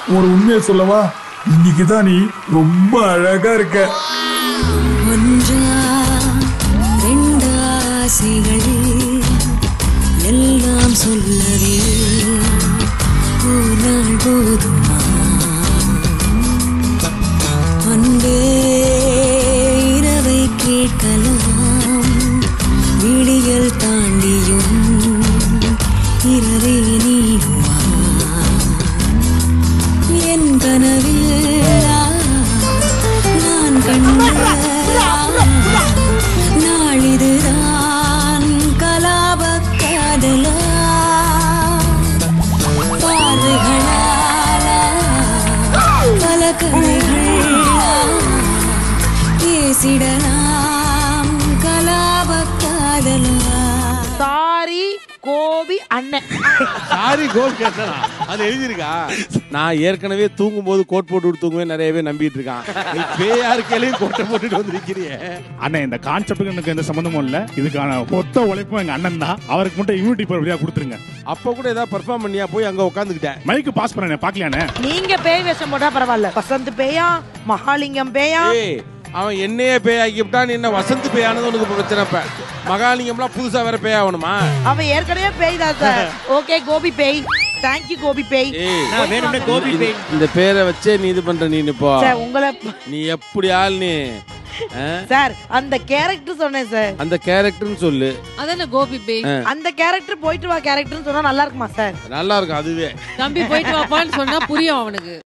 ஒரு உண்மையை சொல்லவா இன்னைக்கு தான் நீ ரொம்ப அழகா இருக்க ஒன்றா ரெண்டு ஆசைகள் எல்லாம் சொல்லவே ஒரு நாள் போதுமா அன்பே இரவை கேட்கலாம் விடியல் தாண்டியும் இரவே நீடுமா என் கனவில் நான் கண்ட நாளிதுதான் கலாப காதலா பார்வைகளாலா பல கதைகளா பேசிடலாம் கலாப காதலா சாரி கோபி அண்ணன் சாரி கோல் கேட்டனா அது எழுதிருக்கா நான் ஏற்கனவே தூங்கும் போது கோட் போட்டு தூங்குவேன் நிறைய பேர் நம்பிட்டு இருக்கான் நீ பேயா இருக்கையிலையும் கோட்டை போட்டுட்டு வந்திருக்கிறியே அண்ணன் இந்த கான்செப்ட்டுக்கு எனக்கு எந்த சம்மந்தமும் இல்ல இதுக்கான மொத்த உழைப்பும் எங்க அண்ணன் தான் அவருக்கு மட்டும் இம்யூனிட்டி பவர் வழியா கொடுத்துருங்க அப்ப கூட ஏதாவது பெர்ஃபார்ம் பண்ணியா போய் அங்க உட்காந்துக்கிட்டேன் மைக்கு பாஸ் பண்ண பாக்கலையானே நீங்க பேய் வேஷம் போட்டா பரவாயில்ல வசந்த் பேயா மகாலிங்கம் பேயா ஏய் அவன் என்னையே பேயாக்கி விட்டான் நீ என்ன வசந்த் பேயானது உனக்கு இப்ப பிரச்சனை இப்ப மகாலிங்கம்லாம் புதுசா வேற பேயாகணுமா அவன் ஏற்கனவே பேய் தான் சார் ஓகே கோபி பேய் தேங்க்யூ கோபி பேய் ஏய் நான் வேணும்னே கோபி இந்த- பேய் இந்த பேரை வச்சே நீ இது பண்ற நீ இப்போ சார் உங்களை நீ எப்படி ஆள் நீ ஆ? சார் அந்த கேரக்டர் சொன்னேன் சார் அந்த கேரக்டர்னு சொல்லு அதான கோபி பேய் அந்த கேரக்டர் போயிட்டு வா கேரக்டர்னு சொன்னா நல்லா இருக்குமா சார் நல்லா இருக்கும் அதுவே தம்பி போயிட்டு வாப்பான்னு சொன்னா புரியும் அவனுக்கு